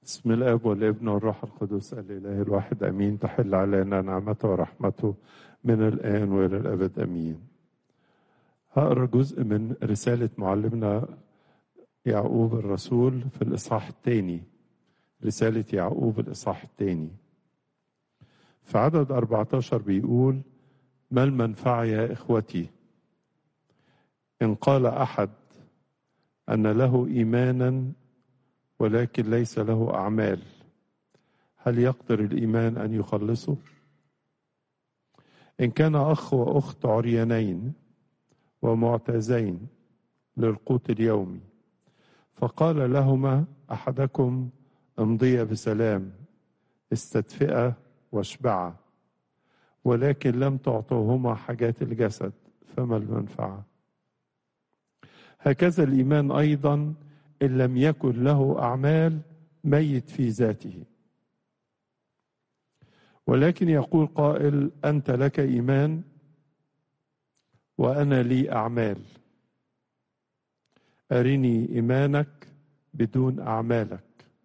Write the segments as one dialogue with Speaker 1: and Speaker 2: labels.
Speaker 1: بسم الاب والابن والروح القدس الاله الواحد امين تحل علينا نعمته ورحمته من الان والى الابد امين هقرا جزء من رساله معلمنا يعقوب الرسول في الاصحاح الثاني رساله يعقوب الاصحاح الثاني في عدد 14 بيقول ما المنفعه يا اخوتي ان قال احد ان له ايمانا ولكن ليس له اعمال هل يقدر الايمان ان يخلصه ان كان اخ واخت عريانين ومعتازين للقوت اليومي فقال لهما احدكم امضيا بسلام استدفئا واشبعا ولكن لم تعطوهما حاجات الجسد فما المنفعه هكذا الايمان ايضا ان لم يكن له اعمال ميت في ذاته ولكن يقول قائل انت لك ايمان وانا لي اعمال ارني ايمانك بدون اعمالك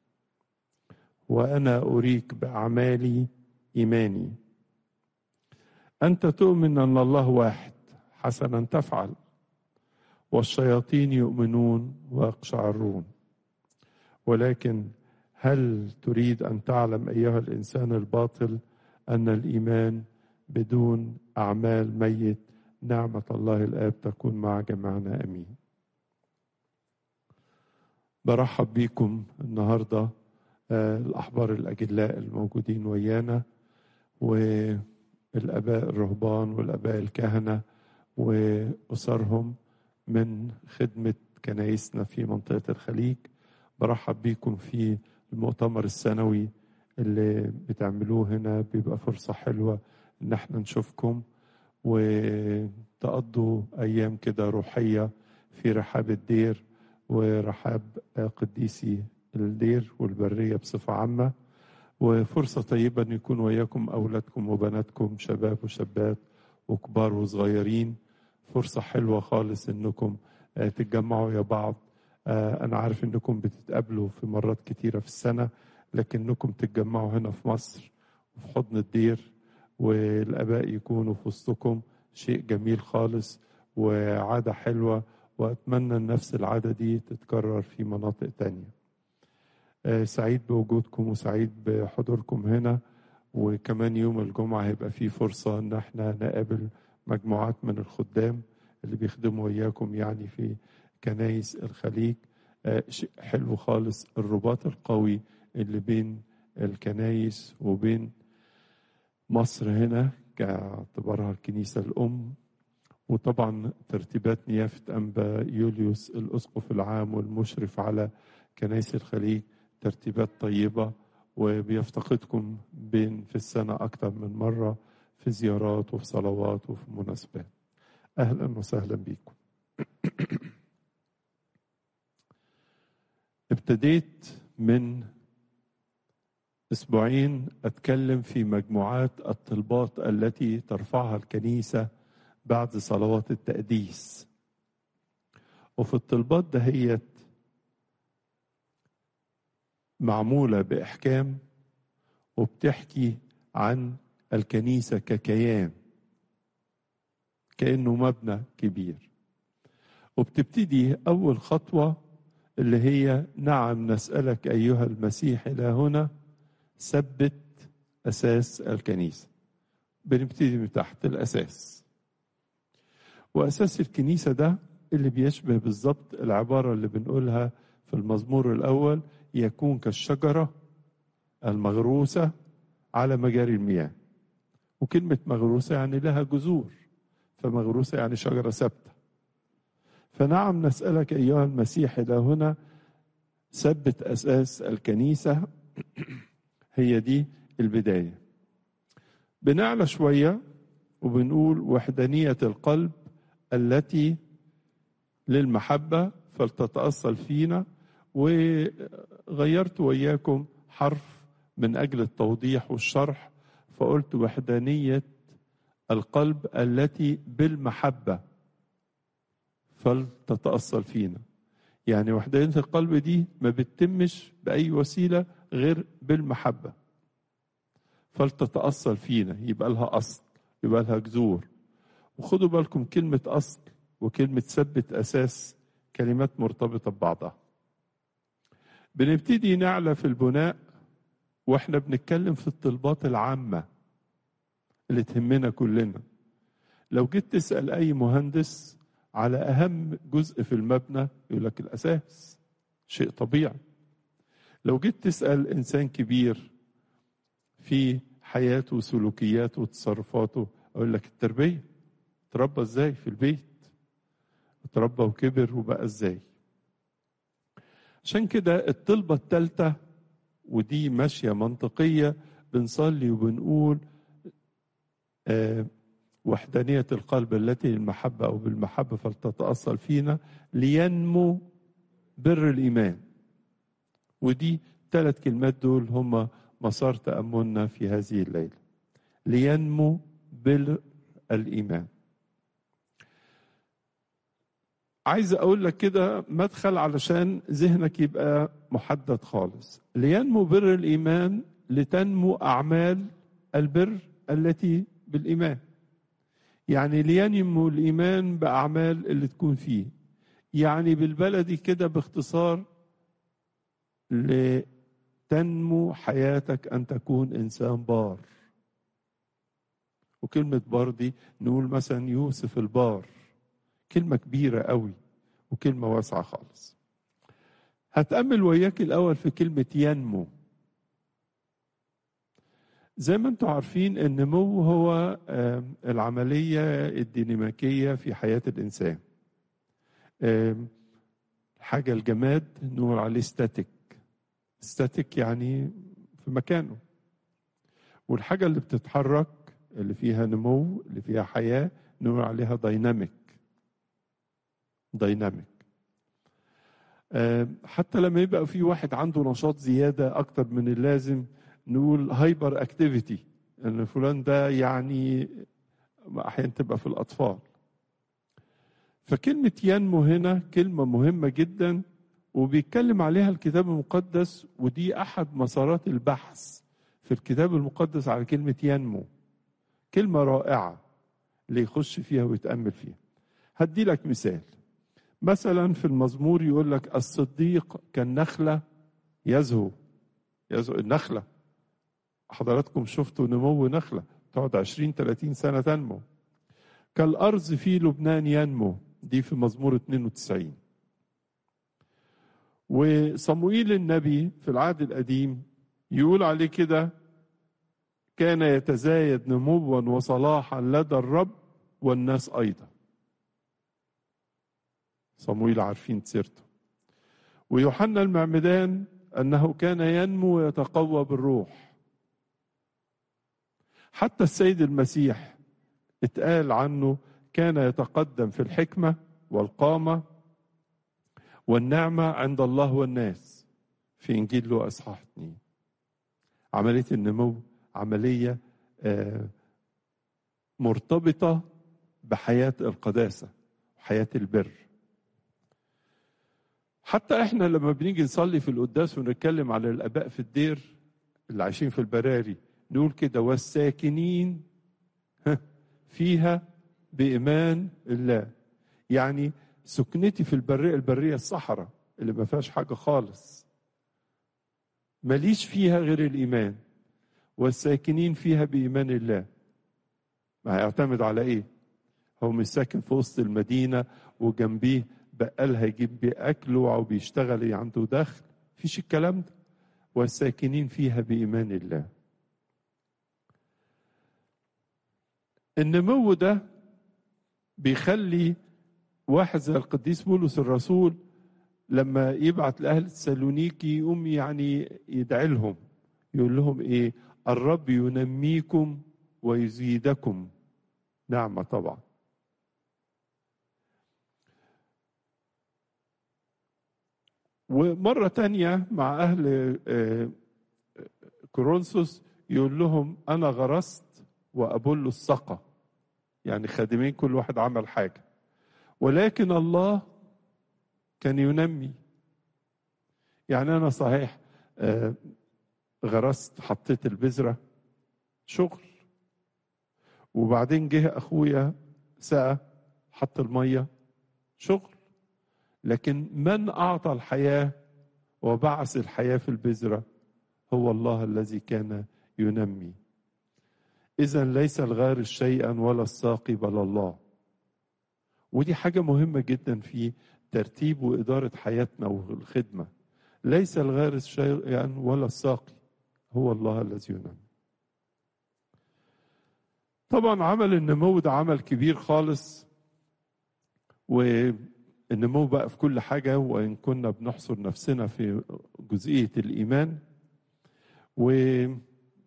Speaker 1: وانا اريك باعمالي ايماني انت تؤمن ان الله واحد حسنا تفعل والشياطين يؤمنون ويقشعرون ولكن هل تريد ان تعلم ايها الانسان الباطل ان الايمان بدون اعمال ميت نعمه الله الاب تكون مع جميعنا امين برحب بيكم النهارده الاحبار الاجلاء الموجودين ويانا والاباء الرهبان والاباء الكهنه واسرهم من خدمة كنايسنا في منطقة الخليج برحب بيكم في المؤتمر السنوي اللي بتعملوه هنا بيبقى فرصة حلوة ان احنا نشوفكم وتقضوا ايام كده روحية في رحاب الدير ورحاب قديسي الدير والبرية بصفة عامة وفرصة طيبة ان يكون وياكم اولادكم وبناتكم شباب وشابات وكبار وصغيرين فرصة حلوة خالص انكم تتجمعوا يا بعض انا عارف انكم بتتقابلوا في مرات كتيرة في السنة لكنكم تتجمعوا هنا في مصر وفي حضن الدير والاباء يكونوا في وسطكم شيء جميل خالص وعادة حلوة واتمنى ان نفس العادة دي تتكرر في مناطق تانية سعيد بوجودكم وسعيد بحضوركم هنا وكمان يوم الجمعة هيبقى فيه فرصة ان احنا نقابل مجموعات من الخدام اللي بيخدموا وياكم يعني في كنايس الخليج آه شيء حلو خالص الرباط القوي اللي بين الكنايس وبين مصر هنا كاعتبارها الكنيسة الأم وطبعا ترتيبات نيافة أنبا يوليوس الأسقف العام والمشرف على كنايس الخليج ترتيبات طيبة وبيفتقدكم بين في السنة أكثر من مرة في زيارات وفي صلوات وفي مناسبات اهلا وسهلا بكم ابتديت من اسبوعين اتكلم في مجموعات الطلبات التي ترفعها الكنيسه بعد صلوات التقديس وفي الطلبات دهيت معموله باحكام وبتحكي عن الكنيسة ككيان كأنه مبنى كبير وبتبتدي أول خطوة اللي هي نعم نسألك أيها المسيح إلى هنا ثبت أساس الكنيسة بنبتدي من تحت الأساس وأساس الكنيسة ده اللي بيشبه بالظبط العبارة اللي بنقولها في المزمور الأول يكون كالشجرة المغروسة على مجاري المياه وكلمة مغروسة يعني لها جذور فمغروسة يعني شجرة ثابتة فنعم نسألك أيها المسيح إلى هنا ثبت أساس الكنيسة هي دي البداية بنعلى شوية وبنقول وحدانية القلب التي للمحبة فلتتأصل فينا وغيرت وإياكم حرف من أجل التوضيح والشرح فقلت وحدانية القلب التي بالمحبة فلتتأصل فينا يعني وحدانية القلب دي ما بتتمش بأي وسيلة غير بالمحبة فلتتأصل فينا يبقى لها أصل يبقى لها جذور وخدوا بالكم كلمة أصل وكلمة ثبت أساس كلمات مرتبطة ببعضها بنبتدي نعلى في البناء واحنا بنتكلم في الطلبات العامة اللي تهمنا كلنا لو جيت تسأل أي مهندس على أهم جزء في المبنى يقول لك الأساس شيء طبيعي لو جيت تسأل إنسان كبير في حياته وسلوكياته وتصرفاته أقول لك التربية تربى إزاي في البيت اتربى وكبر وبقى إزاي عشان كده الطلبة الثالثة ودي ماشية منطقية بنصلي وبنقول آه وحدانية القلب التي المحبة أو بالمحبة فلتتأصل فينا لينمو بر الإيمان ودي ثلاث كلمات دول هم مسار تأملنا في هذه الليلة لينمو بر الإيمان عايز أقول لك كده مدخل علشان ذهنك يبقى محدد خالص لينمو بر الإيمان لتنمو أعمال البر التي بالإيمان يعني لينمو الإيمان بأعمال اللي تكون فيه يعني بالبلدي كده باختصار لتنمو حياتك أن تكون إنسان بار وكلمة بار دي نقول مثلا يوسف البار كلمة كبيرة قوي وكلمة واسعة خالص هتأمل وياك الأول في كلمة ينمو زي ما انتم عارفين النمو هو العملية الديناميكية في حياة الإنسان حاجة الجماد نقول عليه ستاتيك ستاتيك يعني في مكانه والحاجة اللي بتتحرك اللي فيها نمو اللي فيها حياة نقول عليها دايناميك دايناميك حتى لما يبقى في واحد عنده نشاط زيادة أكتر من اللازم نقول هايبر اكتيفيتي ان فلان ده يعني احيانا تبقى في الاطفال فكلمة ينمو هنا كلمة مهمة جدا وبيتكلم عليها الكتاب المقدس ودي أحد مسارات البحث في الكتاب المقدس على كلمة ينمو كلمة رائعة اللي يخش فيها ويتأمل فيها هدي لك مثال مثلا في المزمور يقول لك الصديق كالنخلة يزهو يزهو النخلة حضراتكم شفتوا نمو نخلة تقعد 20 30 سنة تنمو كالأرز في لبنان ينمو دي في مزمور 92 وصموئيل النبي في العهد القديم يقول عليه كده كان يتزايد نموا وصلاحا لدى الرب والناس أيضا صموئيل عارفين سيرته ويوحنا المعمدان أنه كان ينمو ويتقوى بالروح حتى السيد المسيح اتقال عنه كان يتقدم في الحكمة والقامة والنعمة عند الله والناس في إنجيل له أصحاح اثنين عملية النمو عملية مرتبطة بحياة القداسة وحياة البر حتى احنا لما بنيجي نصلي في القداس ونتكلم على الاباء في الدير اللي عايشين في البراري نقول كده والساكنين فيها بإيمان الله يعني سكنتي في البرية البرية الصحراء اللي ما فيهاش حاجة خالص ماليش فيها غير الإيمان والساكنين فيها بإيمان الله ما هيعتمد على إيه هو مش ساكن في وسط المدينة وجنبيه بقال هيجيب بيه أكله أو بيشتغل عنده دخل فيش الكلام ده والساكنين فيها بإيمان الله النمو ده بيخلي واحد زي القديس بولس الرسول لما يبعت لأهل تسالونيكي يقوم يعني يدعي لهم يقول لهم ايه الرب ينميكم ويزيدكم نعمة طبعا ومرة تانية مع أهل كورنثوس يقول لهم أنا غرست وأبل السقى يعني خادمين كل واحد عمل حاجة ولكن الله كان ينمي يعني أنا صحيح غرست حطيت البذرة شغل وبعدين جه أخويا سقى حط المية شغل لكن من أعطى الحياة وبعث الحياة في البذرة هو الله الذي كان ينمي إذا ليس الغارس شيئا ولا الساقي بل الله ودي حاجة مهمة جدا في ترتيب وإدارة حياتنا والخدمة ليس الغارس شيئا ولا الساقي هو الله الذي ينمي طبعا عمل النمو ده عمل كبير خالص والنمو بقى في كل حاجة وإن كنا بنحصر نفسنا في جزئية الإيمان وبيجي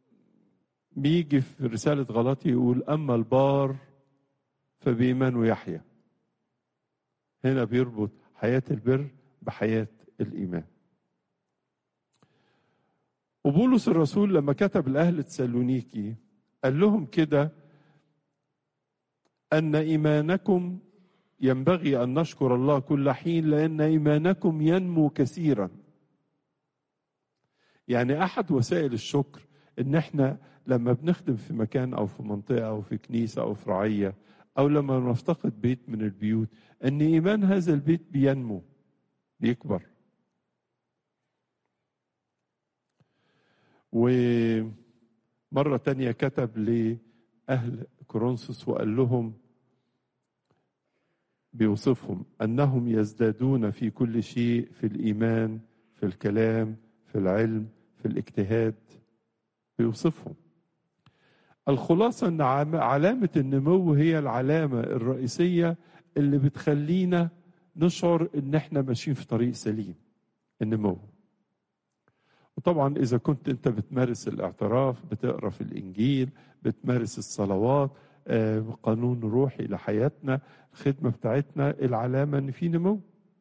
Speaker 1: في رسالة غلطي يقول أما البار فبإيمانه يحيى هنا بيربط حياة البر بحياة الإيمان وبولس الرسول لما كتب لأهل تسالونيكي قال لهم كده أن إيمانكم ينبغي أن نشكر الله كل حين لأن إيمانكم ينمو كثيرا يعني أحد وسائل الشكر إن إحنا لما بنخدم في مكان أو في منطقة أو في كنيسة أو في رعية أو لما نفتقد بيت من البيوت أن إيمان هذا البيت بينمو بيكبر ومرة تانية كتب لأهل كورنثوس وقال لهم بيوصفهم أنهم يزدادون في كل شيء في الإيمان في الكلام في العلم في الاجتهاد بيوصفهم الخلاصة أن علامة النمو هي العلامة الرئيسية اللي بتخلينا نشعر أن احنا ماشيين في طريق سليم النمو وطبعا إذا كنت أنت بتمارس الاعتراف بتقرأ في الإنجيل بتمارس الصلوات قانون روحي لحياتنا الخدمة بتاعتنا العلامة أن في نمو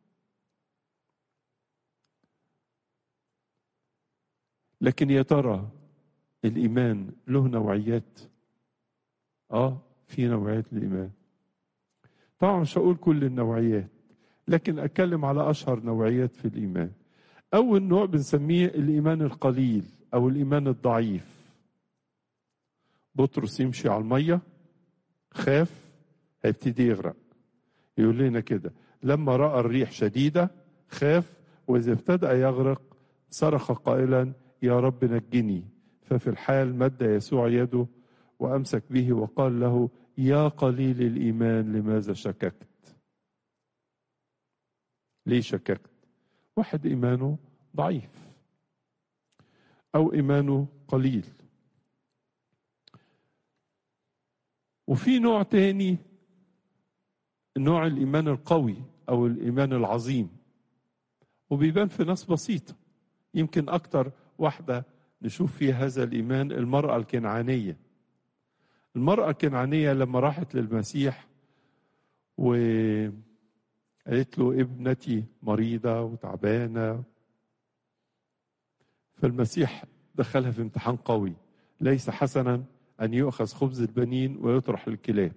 Speaker 1: لكن يا ترى الإيمان له نوعيات آه في نوعيات الإيمان طبعا مش هقول كل النوعيات لكن أتكلم على أشهر نوعيات في الإيمان أول نوع بنسميه الإيمان القليل أو الإيمان الضعيف بطرس يمشي على المية خاف هيبتدي يغرق يقول لنا كده لما رأى الريح شديدة خاف وإذا ابتدأ يغرق صرخ قائلا يا رب نجني ففي الحال مد يسوع يده وأمسك به وقال له يا قليل الإيمان لماذا شككت ليه شككت واحد إيمانه ضعيف أو إيمانه قليل وفي نوع تاني نوع الإيمان القوي أو الإيمان العظيم وبيبان في ناس بسيطة يمكن أكتر واحدة نشوف فيها هذا الإيمان المرأة الكنعانية المرأة الكنعانية لما راحت للمسيح وقالت له ابنتي مريضة وتعبانة فالمسيح دخلها في امتحان قوي ليس حسنا أن يؤخذ خبز البنين ويطرح الكلاب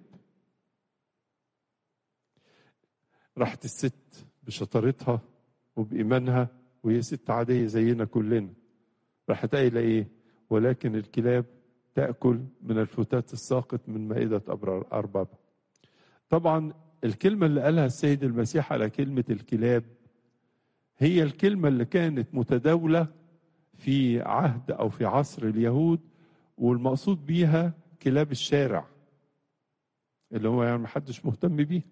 Speaker 1: راحت الست بشطارتها وبإيمانها وهي ست عادية زينا كلنا راحت قايلة إيه ولكن الكلاب تأكل من الفتات الساقط من مائدة أربابها طبعا الكلمة اللي قالها السيد المسيح على كلمة الكلاب هي الكلمة اللي كانت متداولة في عهد أو في عصر اليهود والمقصود بيها كلاب الشارع اللي هو يعني محدش مهتم بيه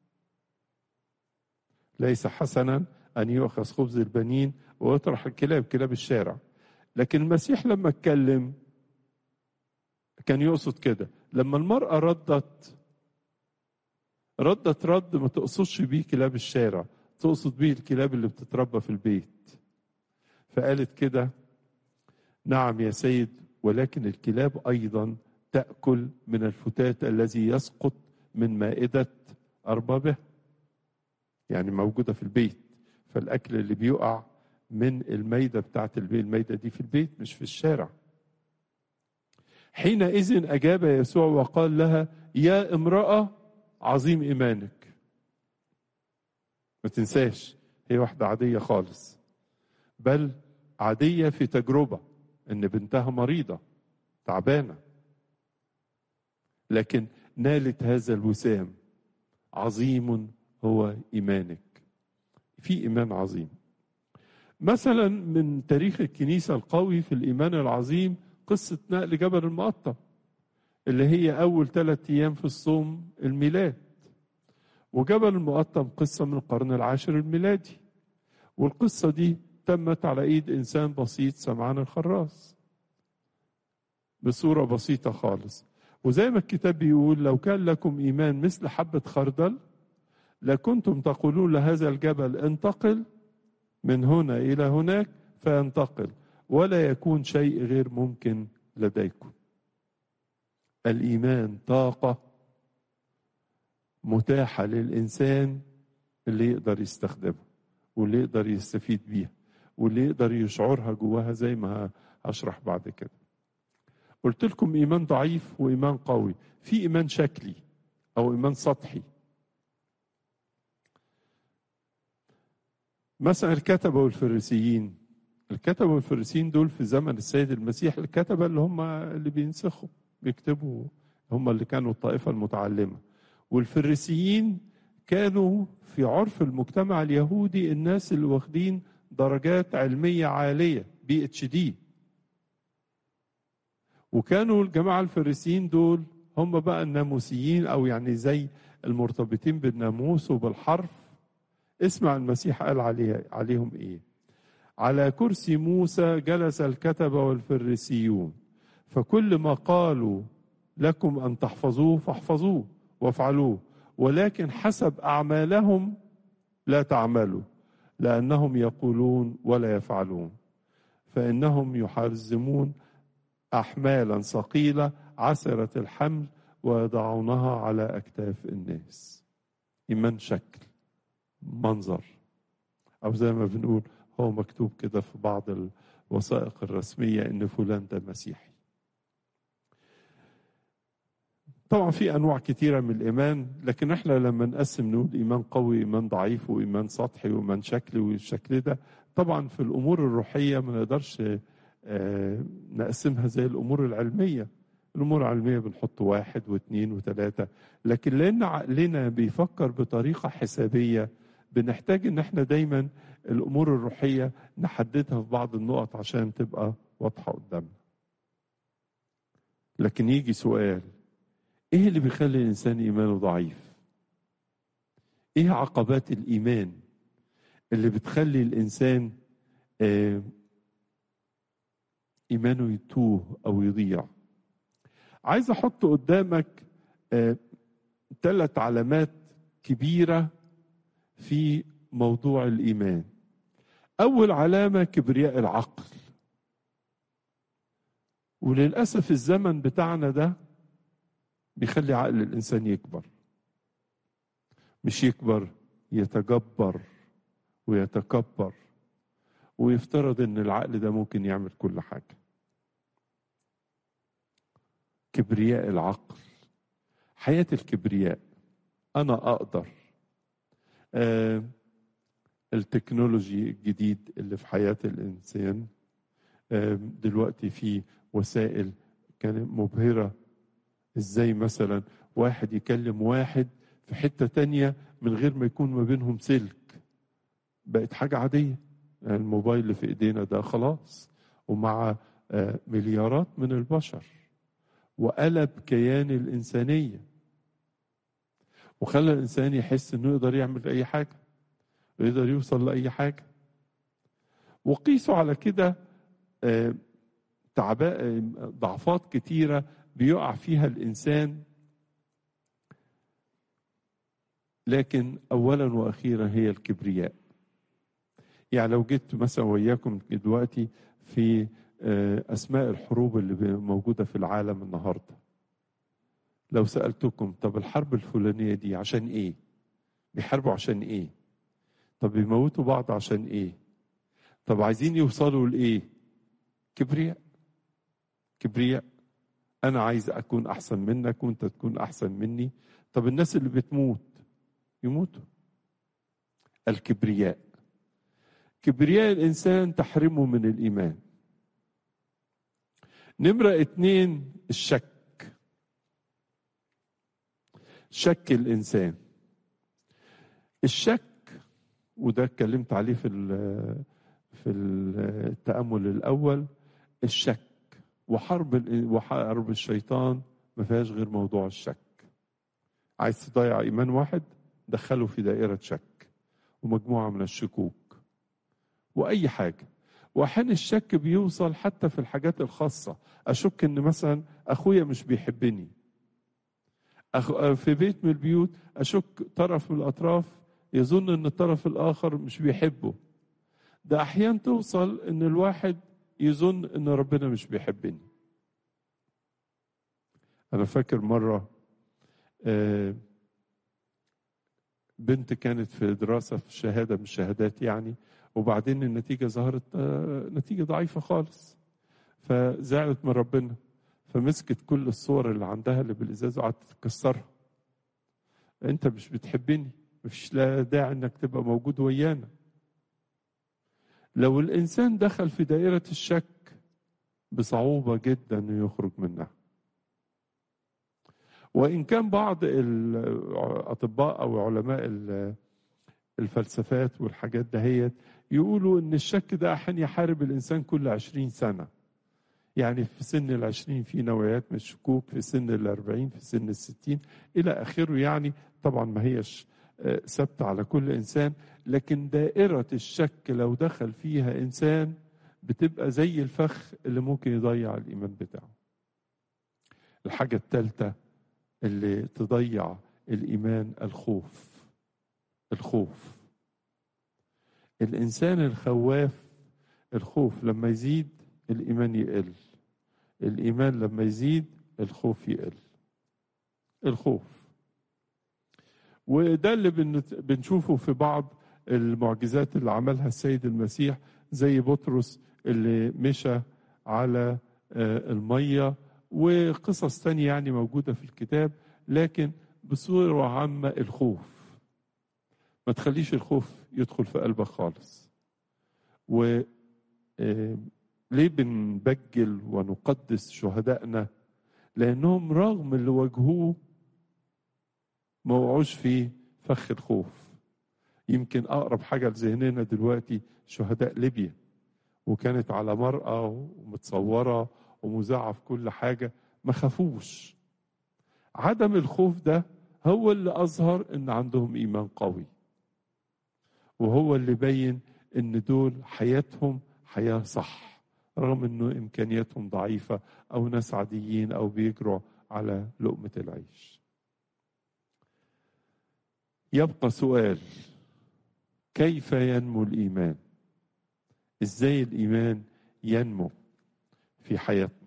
Speaker 1: ليس حسنا أن يؤخذ خبز البنين ويطرح الكلاب كلاب الشارع لكن المسيح لما اتكلم كان يقصد كده لما المرأة ردت ردت رد ما تقصدش بيه كلاب الشارع تقصد بيه الكلاب اللي بتتربى في البيت فقالت كده نعم يا سيد ولكن الكلاب أيضا تأكل من الفتات الذي يسقط من مائدة أربابه يعني موجودة في البيت فالأكل اللي بيقع من الميدة بتاعت البيت الميدة دي في البيت مش في الشارع حينئذ أجاب يسوع وقال لها يا امرأة عظيم إيمانك ما تنساش هي واحدة عادية خالص بل عادية في تجربة ان بنتها مريضه تعبانه لكن نالت هذا الوسام عظيم هو ايمانك في ايمان عظيم مثلا من تاريخ الكنيسه القوي في الايمان العظيم قصه نقل جبل المقطم اللي هي اول ثلاث ايام في الصوم الميلاد وجبل المقطم قصه من القرن العاشر الميلادي والقصه دي تمت على ايد انسان بسيط سمعان الخراس بصوره بسيطه خالص وزي ما الكتاب بيقول لو كان لكم ايمان مثل حبه خردل لكنتم تقولون لهذا الجبل انتقل من هنا الى هناك فينتقل ولا يكون شيء غير ممكن لديكم الايمان طاقه متاحه للانسان اللي يقدر يستخدمها واللي يقدر يستفيد بيها واللي يقدر يشعرها جواها زي ما هشرح بعد كده قلت لكم ايمان ضعيف وايمان قوي في ايمان شكلي او ايمان سطحي مثلا الكتبه والفريسيين الكتبه والفريسيين دول في زمن السيد المسيح الكتبه اللي هم اللي بينسخوا بيكتبوا هم اللي كانوا الطائفه المتعلمه والفريسيين كانوا في عرف المجتمع اليهودي الناس اللي واخدين درجات علميه عاليه بي اتش دي وكانوا الجماعه الفريسيين دول هم بقى الناموسيين او يعني زي المرتبطين بالناموس وبالحرف اسمع المسيح قال عليه عليهم ايه على كرسي موسى جلس الكتبه والفريسيون فكل ما قالوا لكم ان تحفظوه فاحفظوه وافعلوه ولكن حسب اعمالهم لا تعملوا لانهم يقولون ولا يفعلون فانهم يحرزمون احمالا ثقيله عسره الحمل ويضعونها على اكتاف الناس ايمان شكل منظر او زي ما بنقول هو مكتوب كده في بعض الوثائق الرسميه ان فلان ده مسيحي طبعا في انواع كتيره من الايمان لكن احنا لما نقسم نقول ايمان قوي ايمان ضعيف وايمان سطحي وايمان شكلي والشكل ده طبعا في الامور الروحيه ما نقدرش نقسمها زي الامور العلميه الامور العلميه بنحط واحد واثنين وثلاثه لكن لان عقلنا بيفكر بطريقه حسابيه بنحتاج ان احنا دايما الامور الروحيه نحددها في بعض النقط عشان تبقى واضحه قدامنا لكن يجي سؤال ايه اللي بيخلي الانسان ايمانه ضعيف ايه عقبات الايمان اللي بتخلي الانسان آه ايمانه يتوه او يضيع عايز احط قدامك ثلاث آه علامات كبيره في موضوع الايمان اول علامه كبرياء العقل وللاسف الزمن بتاعنا ده بيخلي عقل الانسان يكبر مش يكبر يتجبر ويتكبر ويفترض ان العقل ده ممكن يعمل كل حاجه كبرياء العقل حياه الكبرياء انا اقدر آه التكنولوجي الجديد اللي في حياه الانسان آه دلوقتي في وسائل كانت مبهره ازاي مثلا واحد يكلم واحد في حته تانية من غير ما يكون ما بينهم سلك بقت حاجه عاديه يعني الموبايل اللي في ايدينا ده خلاص ومع آه مليارات من البشر وقلب كيان الانسانيه وخلى الانسان يحس انه يقدر يعمل اي حاجه ويقدر يوصل لاي حاجه وقيسوا على كده آه تعباء ضعفات كتيره بيقع فيها الانسان لكن اولا واخيرا هي الكبرياء يعني لو جيت مثلا وياكم دلوقتي في اسماء الحروب اللي موجوده في العالم النهارده لو سالتكم طب الحرب الفلانيه دي عشان ايه بيحاربوا عشان ايه طب بيموتوا بعض عشان ايه طب عايزين يوصلوا لايه كبرياء كبرياء انا عايز اكون احسن منك وانت تكون احسن مني طب الناس اللي بتموت يموتوا الكبرياء كبرياء الانسان تحرمه من الايمان نمرة اتنين الشك شك الإنسان الشك وده اتكلمت عليه في في التأمل الأول الشك وحرب وحرب الشيطان ما فيهاش غير موضوع الشك عايز تضيع إيمان واحد دخله في دائرة شك ومجموعة من الشكوك وأي حاجة وأحيانا الشك بيوصل حتى في الحاجات الخاصة أشك إن مثلا أخويا مش بيحبني أخ... في بيت من البيوت أشك طرف من الأطراف يظن إن الطرف الآخر مش بيحبه ده أحيانا توصل إن الواحد يظن إن ربنا مش بيحبني أنا فاكر مرة بنت كانت في دراسة في شهادة من الشهادات يعني وبعدين النتيجة ظهرت نتيجة ضعيفة خالص فزعلت من ربنا فمسكت كل الصور اللي عندها اللي بالإزاز وقعدت تكسرها أنت مش بتحبني مفيش لا داعي إنك تبقى موجود ويانا لو الإنسان دخل في دائرة الشك بصعوبة جدا إنه يخرج منها وإن كان بعض الأطباء أو علماء الفلسفات والحاجات دهيت يقولوا إن الشك ده أحيانا يحارب الإنسان كل عشرين سنة يعني في سن العشرين في نوعيات من الشكوك في سن الأربعين في سن الستين إلى آخره يعني طبعا ما هيش ثابتة على كل إنسان لكن دائرة الشك لو دخل فيها إنسان بتبقى زي الفخ اللي ممكن يضيع الإيمان بتاعه الحاجة الثالثة اللي تضيع الإيمان الخوف الخوف الإنسان الخواف الخوف لما يزيد الإيمان يقل الإيمان لما يزيد الخوف يقل الخوف وده اللي بنشوفه في بعض المعجزات اللي عملها السيد المسيح زي بطرس اللي مشى على المية وقصص تانية يعني موجودة في الكتاب لكن بصورة عامة الخوف ما تخليش الخوف يدخل في قلبك خالص و ليه بنبجل ونقدس شهدائنا لأنهم رغم اللي واجهوه ما وقعوش في فخ الخوف يمكن أقرب حاجة لذهننا دلوقتي شهداء ليبيا وكانت على مرأة ومتصورة ومذاعة في كل حاجة ما خافوش عدم الخوف ده هو اللي أظهر إن عندهم إيمان قوي وهو اللي بين إن دول حياتهم حياة صح رغم إنه إمكانياتهم ضعيفة أو ناس عاديين أو بيجروا على لقمة العيش يبقى سؤال كيف ينمو الإيمان إزاي الإيمان ينمو في حياتنا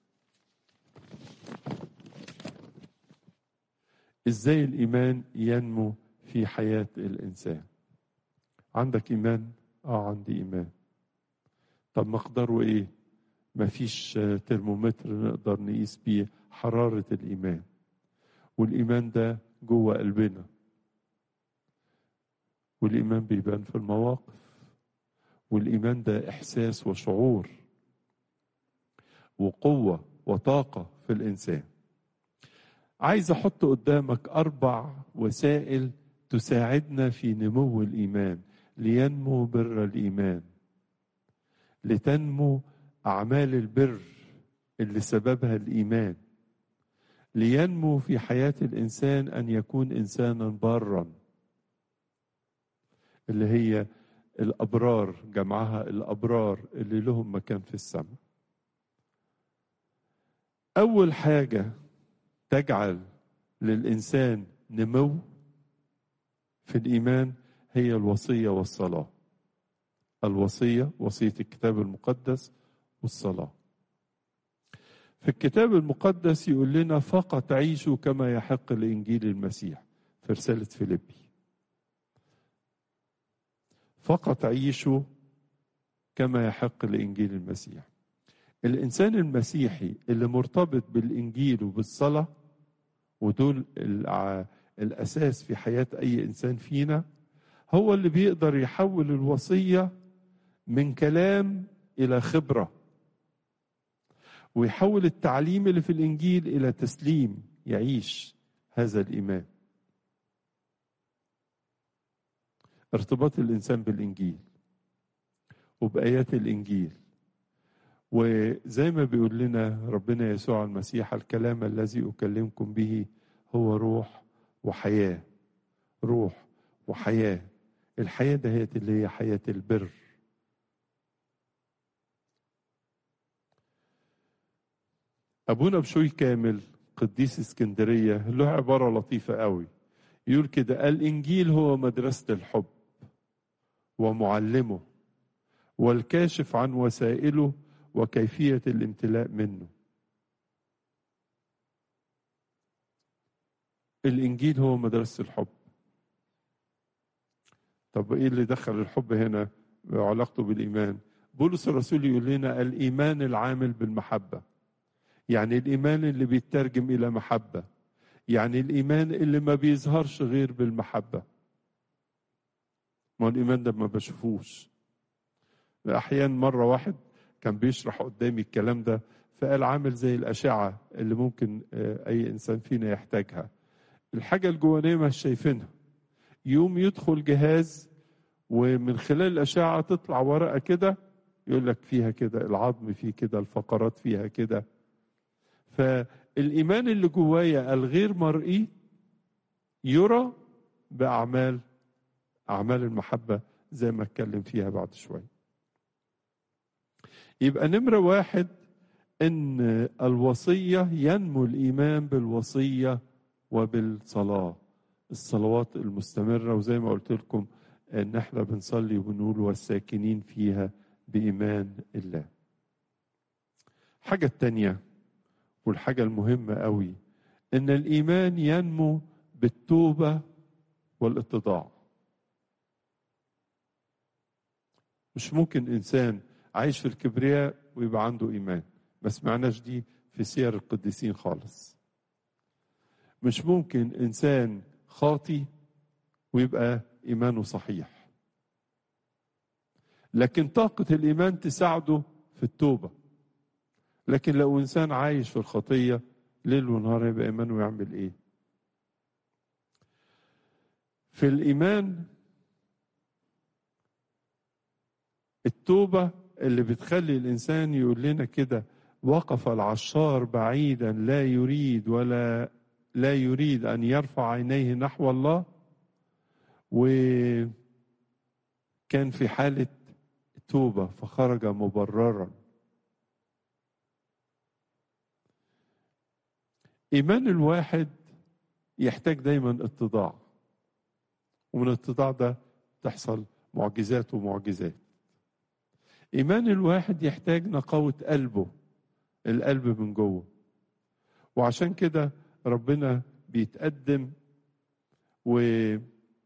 Speaker 1: ازاي الايمان ينمو في حياه الانسان عندك ايمان اه عندي ايمان طب مقداره ايه مفيش ترمومتر نقدر نقيس بيه حراره الايمان والايمان ده جوه قلبنا والايمان بيبان في المواقف والايمان ده احساس وشعور وقوه وطاقه في الانسان عايز احط قدامك اربع وسائل تساعدنا في نمو الايمان لينمو بر الايمان لتنمو اعمال البر اللي سببها الايمان لينمو في حياه الانسان ان يكون انسانا بارا اللي هي الابرار جمعها الابرار اللي لهم مكان في السماء اول حاجه تجعل للإنسان نمو في الإيمان هي الوصية والصلاة الوصية وصية الكتاب المقدس والصلاة في الكتاب المقدس يقول لنا فقط عيشوا كما يحق لإنجيل المسيح في رسالة فيليبي فقط عيشوا كما يحق لإنجيل المسيح الإنسان المسيحي اللي مرتبط بالإنجيل وبالصلاة ودول الأساس في حياة أي إنسان فينا هو اللي بيقدر يحول الوصية من كلام إلى خبرة ويحول التعليم اللي في الانجيل الى تسليم يعيش هذا الايمان ارتباط الانسان بالانجيل وبايات الانجيل وزي ما بيقول لنا ربنا يسوع المسيح الكلام الذي اكلمكم به هو روح وحياه روح وحياه الحياه دهيت اللي هي حياه البر ابونا بشوي كامل قديس اسكندريه له عباره لطيفه قوي يقول كده الانجيل هو مدرسه الحب ومعلمه والكاشف عن وسائله وكيفيه الامتلاء منه الانجيل هو مدرسه الحب طب ايه اللي دخل الحب هنا وعلاقته بالايمان بولس الرسول يقول لنا الايمان العامل بالمحبه يعني الايمان اللي بيترجم الى محبه يعني الايمان اللي ما بيظهرش غير بالمحبه ما هو الايمان ده ما بشوفوش احيانا مره واحد كان بيشرح قدامي الكلام ده فقال عامل زي الاشعه اللي ممكن اي انسان فينا يحتاجها الحاجه الجوانيه مش شايفينها يوم يدخل جهاز ومن خلال الاشعه تطلع ورقه كده يقول لك فيها كده العظم فيه كده الفقرات فيها كده فالايمان اللي جوايا الغير مرئي يرى باعمال اعمال المحبه زي ما اتكلم فيها بعد شويه يبقى نمره واحد ان الوصيه ينمو الايمان بالوصيه وبالصلاه الصلوات المستمره وزي ما قلت لكم ان احنا بنصلي وبنقول والساكنين فيها بايمان الله حاجه التانيه والحاجة المهمة قوي إن الإيمان ينمو بالتوبة والاتضاع مش ممكن إنسان عايش في الكبرياء ويبقى عنده إيمان ما سمعناش دي في سير القديسين خالص مش ممكن إنسان خاطي ويبقى إيمانه صحيح لكن طاقة الإيمان تساعده في التوبة لكن لو انسان عايش في الخطيه ليل ونهار يبقى ايمانه يعمل ايه في الايمان التوبه اللي بتخلي الانسان يقول لنا كده وقف العشار بعيدا لا يريد ولا لا يريد ان يرفع عينيه نحو الله وكان في حاله توبه فخرج مبررا إيمان الواحد يحتاج دايما اتضاع ومن الاتضاع ده تحصل معجزات ومعجزات إيمان الواحد يحتاج نقاوة قلبه القلب من جوه وعشان كده ربنا بيتقدم وفي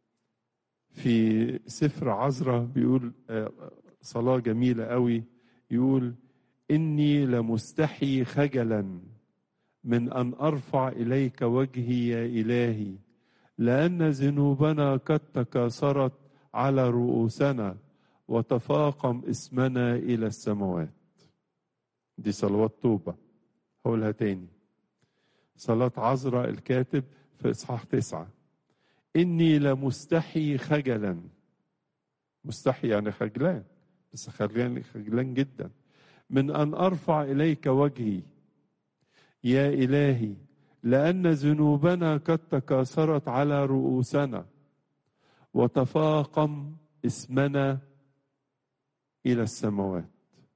Speaker 1: سفر عذراء بيقول صلاة جميلة قوي يقول إني لمستحي خجلاً من ان ارفع اليك وجهي يا الهي لان ذنوبنا قد تكاثرت على رؤوسنا وتفاقم اسمنا الى السماوات دي صلوات توبه هقولها تاني صلاة عذراء الكاتب في إصحاح تسعة إني لمستحي خجلا مستحي يعني خجلان بس خجلان خجلان جدا من أن أرفع إليك وجهي يا إلهي لأن ذنوبنا قد تكاثرت على رؤوسنا وتفاقم اسمنا إلى السماوات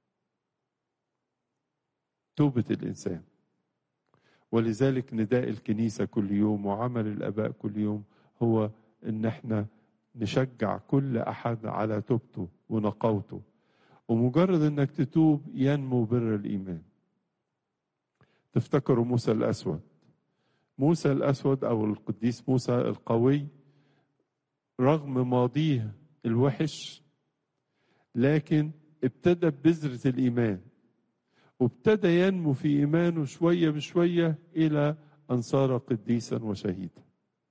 Speaker 1: توبة الإنسان ولذلك نداء الكنيسة كل يوم وعمل الآباء كل يوم هو إن احنا نشجع كل أحد على توبته ونقاوته ومجرد إنك تتوب ينمو بر الإيمان تفتكروا موسى الأسود موسى الأسود أو القديس موسى القوي رغم ماضيه الوحش لكن ابتدى ببذرة الإيمان وابتدى ينمو في إيمانه شوية بشوية إلى أن صار قديسا وشهيدا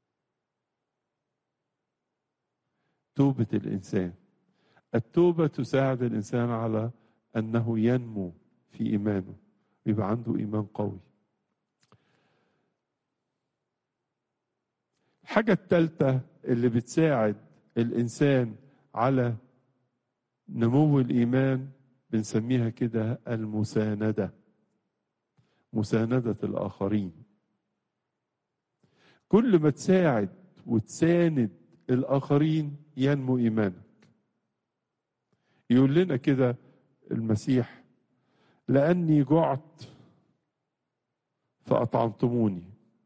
Speaker 1: توبة الإنسان التوبة تساعد الإنسان على أنه ينمو في إيمانه ويبقى عنده إيمان قوي الحاجة الثالثة اللي بتساعد الإنسان على نمو الإيمان بنسميها كده المساندة مساندة الآخرين كل ما تساعد وتساند الآخرين ينمو إيمانك يقول لنا كده المسيح لأني جعت فأطعمتموني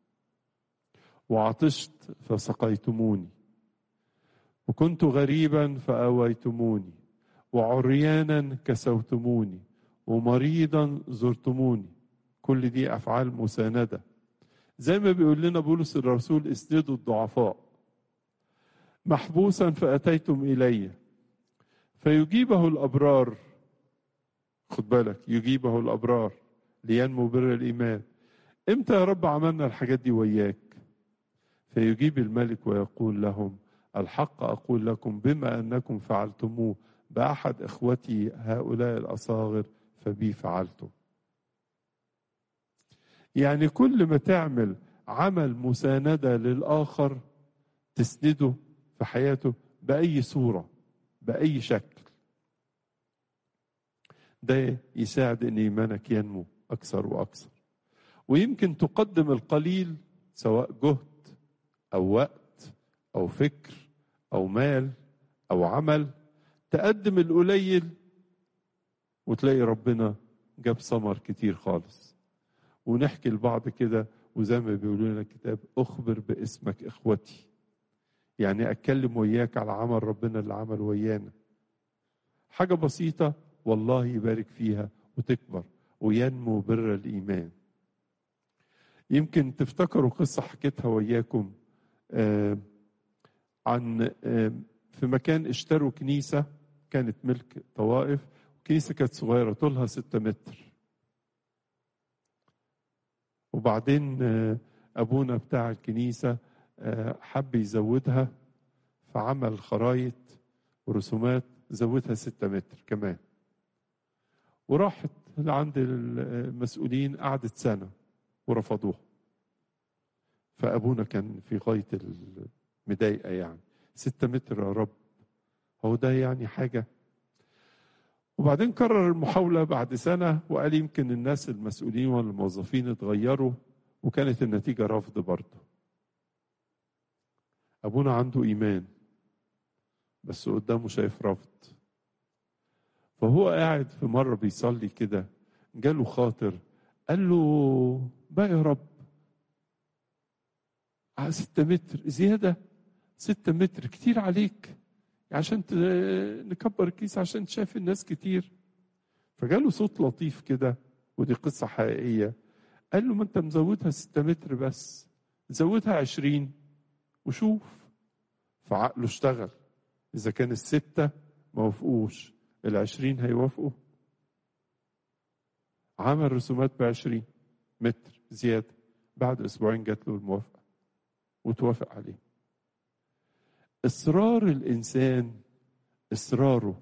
Speaker 1: وعطشت فسقيتموني وكنت غريبا فأويتموني وعريانا كسوتموني ومريضا زرتموني كل دي أفعال مساندة زي ما بيقول لنا بولس الرسول اسندوا الضعفاء محبوسا فأتيتم إلي فيجيبه الأبرار خد بالك يجيبه الأبرار لينمو بر الإيمان امتى يا رب عملنا الحاجات دي وياك فيجيب الملك ويقول لهم الحق أقول لكم بما أنكم فعلتموه بأحد إخوتي هؤلاء الأصاغر فبي فعلتم يعني كل ما تعمل عمل مساندة للآخر تسنده في حياته بأي صورة بأي شكل ده يساعد ان ايمانك ينمو اكثر واكثر ويمكن تقدم القليل سواء جهد او وقت او فكر او مال او عمل تقدم القليل وتلاقي ربنا جاب ثمر كتير خالص ونحكي لبعض كده وزي ما بيقولوا لنا الكتاب اخبر باسمك اخوتي يعني اتكلم وياك على عمل ربنا اللي عمل ويانا حاجه بسيطه والله يبارك فيها وتكبر وينمو بر الايمان يمكن تفتكروا قصه حكيتها وياكم آه عن آه في مكان اشتروا كنيسه كانت ملك طوائف كنيسه كانت صغيره طولها ستة متر وبعدين آه ابونا بتاع الكنيسه حب يزودها فعمل خرايط ورسومات زودها ستة متر كمان وراحت عند المسؤولين قعدت سنة ورفضوها فأبونا كان في غاية المضايقة يعني ستة متر يا رب هو ده يعني حاجة وبعدين كرر المحاولة بعد سنة وقال يمكن الناس المسؤولين والموظفين اتغيروا وكانت النتيجة رفض برضه أبونا عنده إيمان بس قدامه شايف رفض فهو قاعد في مرة بيصلي كده جاله خاطر قال له بقى يا رب على ستة متر زيادة ستة متر كتير عليك عشان نكبر الكيس عشان تشاف الناس كتير فجاله صوت لطيف كده ودي قصة حقيقية قال له ما انت مزودها ستة متر بس زودها عشرين وشوف فعقله اشتغل إذا كان الستة ما وافقوش العشرين هيوافقوا عمل رسومات بعشرين متر زيادة بعد أسبوعين جات له الموافقة وتوافق عليه إصرار الإنسان إصراره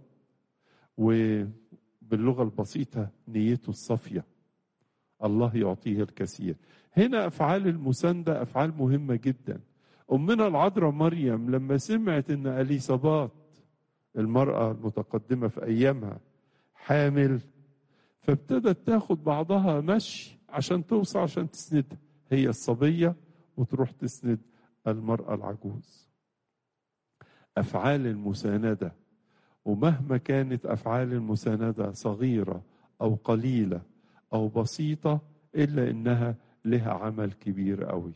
Speaker 1: وباللغة البسيطة نيته الصافية الله يعطيه الكثير هنا أفعال المساندة أفعال مهمة جداً أمنا العذراء مريم لما سمعت إن أليصابات المرأة المتقدمة في أيامها حامل فابتدت تاخد بعضها مشي عشان توصل عشان تسندها هي الصبية وتروح تسند المرأة العجوز أفعال المساندة ومهما كانت أفعال المساندة صغيرة أو قليلة أو بسيطة إلا إنها لها عمل كبير قوي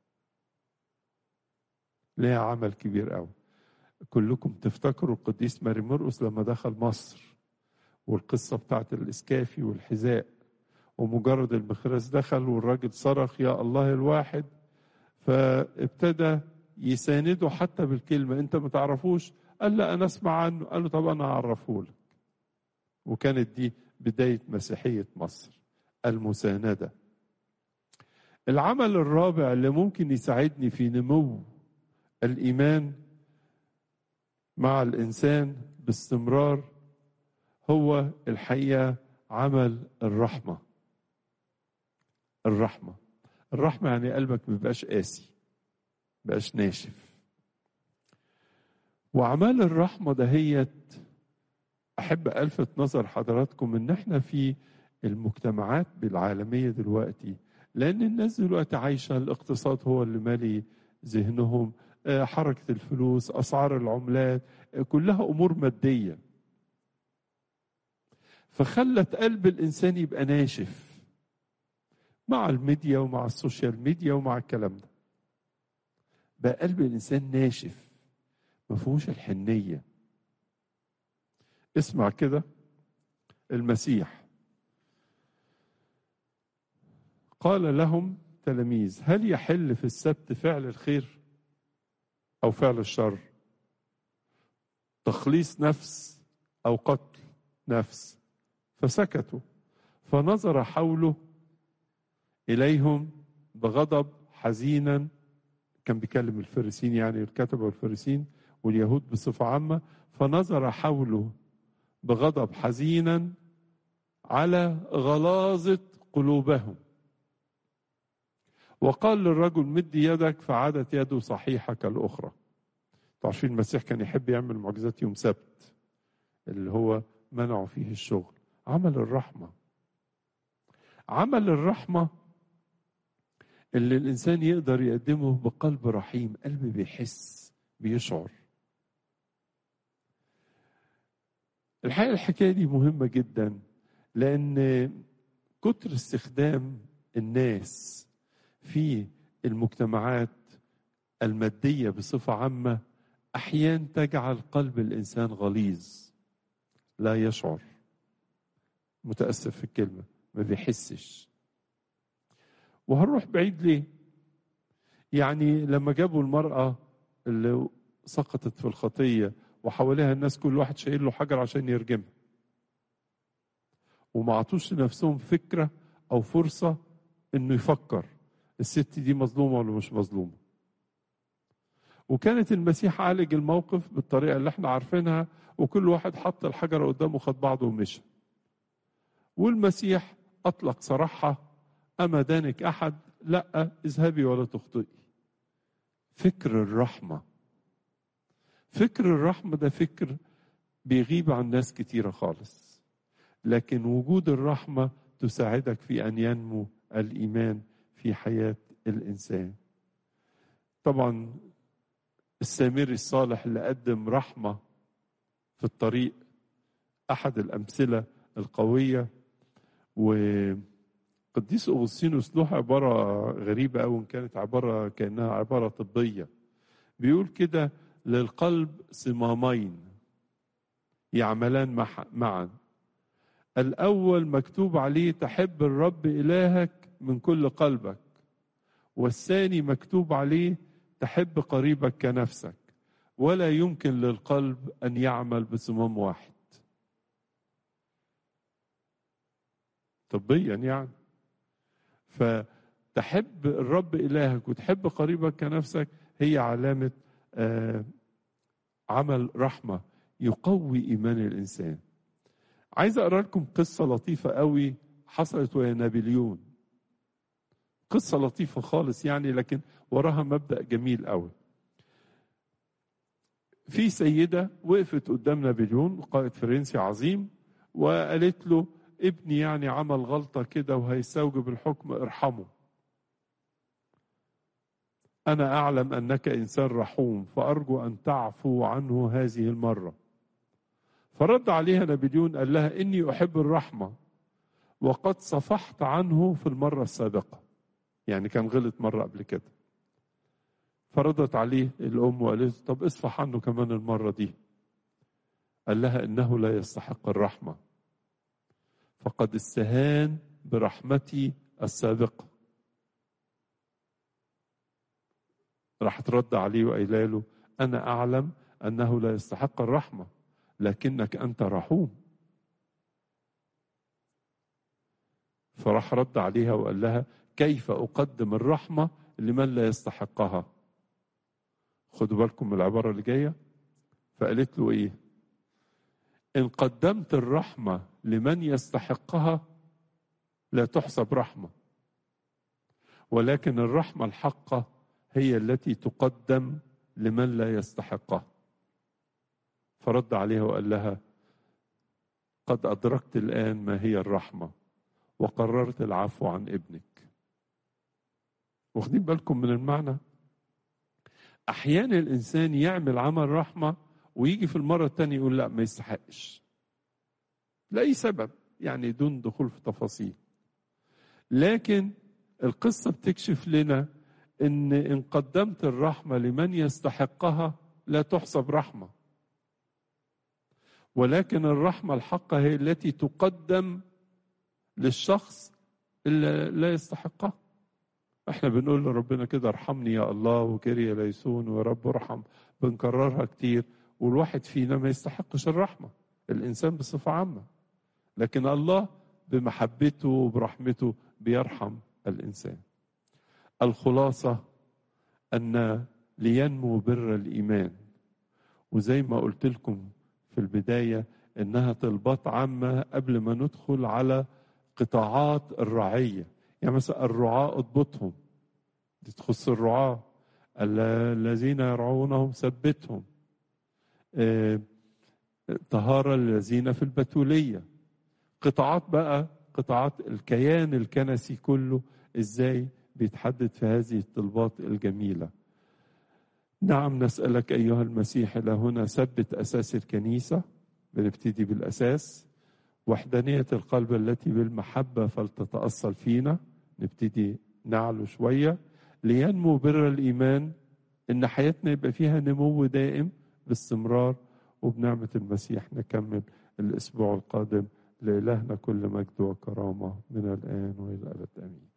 Speaker 1: لها عمل كبير قوي كلكم تفتكروا القديس ماري مرقس لما دخل مصر والقصة بتاعت الإسكافي والحذاء ومجرد المخرس دخل والراجل صرخ يا الله الواحد فابتدى يسانده حتى بالكلمة انت ما تعرفوش قال لا انا اسمع عنه قال له طب انا اعرفه لك وكانت دي بداية مسيحية مصر المساندة العمل الرابع اللي ممكن يساعدني في نمو الايمان مع الانسان باستمرار هو الحقيقه عمل الرحمه الرحمة الرحمة يعني قلبك مبقاش قاسي مبقاش ناشف وأعمال الرحمة دهيت أحب ألفت نظر حضراتكم إن إحنا في المجتمعات العالمية دلوقتي لأن الناس دلوقتي عايشة الاقتصاد هو اللي مالي ذهنهم حركة الفلوس أسعار العملات كلها أمور مادية فخلت قلب الإنسان يبقى ناشف مع الميديا ومع السوشيال ميديا ومع الكلام ده بقى قلب الإنسان ناشف ما فيهوش الحنية اسمع كده المسيح قال لهم تلاميذ هل يحل في السبت فعل الخير او فعل الشر تخليص نفس او قتل نفس فسكتوا فنظر حوله اليهم بغضب حزينا كان بيكلم الفريسين يعني الكتبه والفريسين واليهود بصفه عامه فنظر حوله بغضب حزينا على غلاظه قلوبهم وقال للرجل مد يدك فعادت يده صحيحة كالأخرى عارفين المسيح كان يحب يعمل معجزات يوم سبت اللي هو منعوا فيه الشغل عمل الرحمة عمل الرحمة اللي الإنسان يقدر يقدمه بقلب رحيم قلب بيحس بيشعر الحقيقة الحكاية دي مهمة جدا لأن كتر استخدام الناس في المجتمعات المادية بصفة عامة أحيانا تجعل قلب الإنسان غليظ لا يشعر متأسف في الكلمة ما بيحسش وهنروح بعيد ليه يعني لما جابوا المرأة اللي سقطت في الخطية وحواليها الناس كل واحد شايل له حجر عشان يرجمها وما عطوش لنفسهم فكرة أو فرصة إنه يفكر الست دي مظلومة ولا مش مظلومة وكانت المسيح عالج الموقف بالطريقة اللي احنا عارفينها وكل واحد حط الحجر قدامه خد بعضه ومشى والمسيح أطلق صراحة أما دانك أحد لا اذهبي ولا تخطئي فكر الرحمة فكر الرحمة ده فكر بيغيب عن ناس كتيرة خالص لكن وجود الرحمة تساعدك في أن ينمو الإيمان في حياة الإنسان طبعا السامري الصالح اللي قدم رحمة في الطريق أحد الأمثلة القوية وقديس أغسطينوس له عبارة غريبة أو إن كانت عبارة كأنها عبارة طبية بيقول كده للقلب صمامين يعملان معا الأول مكتوب عليه تحب الرب إلهك من كل قلبك والثاني مكتوب عليه تحب قريبك كنفسك ولا يمكن للقلب أن يعمل بصمام واحد طبيا يعني فتحب الرب إلهك وتحب قريبك كنفسك هي علامة آه عمل رحمة يقوي إيمان الإنسان عايز أقرأ لكم قصة لطيفة قوي حصلت ويا نابليون قصة لطيفة خالص يعني لكن وراها مبدأ جميل قوي في سيدة وقفت قدام نابليون قائد فرنسي عظيم وقالت له ابني يعني عمل غلطة كده وهيستوجب الحكم ارحمه أنا أعلم أنك إنسان رحوم فأرجو أن تعفو عنه هذه المرة فرد عليها نابليون قال لها إني أحب الرحمة وقد صفحت عنه في المرة السابقة يعني كان غلط مرة قبل كده فردت عليه الأم وقالت طب اصفح عنه كمان المرة دي قال لها إنه لا يستحق الرحمة فقد استهان برحمتي السابقة راح ترد عليه وقايله له أنا أعلم أنه لا يستحق الرحمة لكنك أنت رحوم فراح رد عليها وقال لها كيف أقدم الرحمة لمن لا يستحقها خدوا بالكم من العبارة اللي جاية فقالت له إيه إن قدمت الرحمة لمن يستحقها لا تحسب رحمة ولكن الرحمة الحقة هي التي تقدم لمن لا يستحقها فرد عليها وقال لها قد أدركت الآن ما هي الرحمة وقررت العفو عن ابنك واخدين بالكم من المعنى أحيانا الإنسان يعمل عمل رحمة ويجي في المرة الثانية يقول لا ما يستحقش لأي سبب يعني دون دخول في تفاصيل لكن القصة بتكشف لنا ان ان قدمت الرحمة لمن يستحقها لا تحسب رحمة ولكن الرحمة الحقة هي التي تقدم للشخص اللي لا يستحقها احنا بنقول لربنا كده ارحمني يا الله وكريا ليسون ورب ارحم بنكررها كتير والواحد فينا ما يستحقش الرحمة الإنسان بصفة عامة لكن الله بمحبته وبرحمته بيرحم الإنسان الخلاصة أن لينمو بر الإيمان وزي ما قلت لكم في البداية إنها طلبات عامة قبل ما ندخل على قطاعات الرعية يعني مثلا الرعاة اضبطهم دي تخص الرعاة الذين يرعونهم ثبتهم آه، طهارة الذين في البتولية قطاعات بقى قطاعات الكيان الكنسي كله ازاي بيتحدد في هذه الطلبات الجميلة نعم نسألك أيها المسيح إلى هنا ثبت أساس الكنيسة بنبتدي بالأساس وحدانية القلب التي بالمحبة فلتتأصل فينا نبتدي نعلو شوية لينمو بر الإيمان إن حياتنا يبقى فيها نمو دائم باستمرار وبنعمة المسيح نكمل الأسبوع القادم لإلهنا كل مجد وكرامة من الآن وإلى الأبد آمين